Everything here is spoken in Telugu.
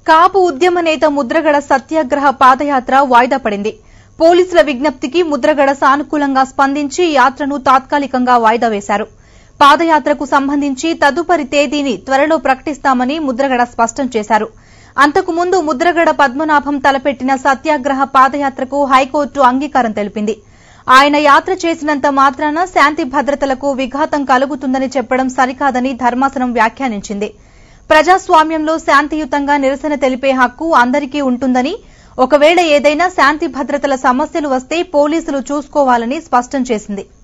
కాపు ఉద్యమ నేత ముద్రగడ సత్యాగ్రహ పాదయాత్ర వాయిదా పడింది పోలీసుల విజ్ఞప్తికి ముద్రగడ సానుకూలంగా స్పందించి యాత్రను తాత్కాలికంగా వాయిదా వేశారు పాదయాత్రకు సంబంధించి తదుపరి తేదీని త్వరలో ప్రకటిస్తామని ముద్రగడ స్పష్టం చేశారు అంతకుముందు ముద్రగడ పద్మనాభం తలపెట్టిన సత్యాగ్రహ పాదయాత్రకు హైకోర్టు అంగీకారం తెలిపింది ఆయన యాత్ర చేసినంత మాత్రాన శాంతి భద్రతలకు విఘాతం కలుగుతుందని చెప్పడం సరికాదని ధర్మాసనం వ్యాఖ్యానించింది ప్రజాస్వామ్యంలో శాంతియుతంగా నిరసన తెలిపే హక్కు అందరికీ ఉంటుందని ఒకవేళ ఏదైనా శాంతి భద్రతల సమస్యలు వస్తే పోలీసులు చూసుకోవాలని స్పష్టం చేసింది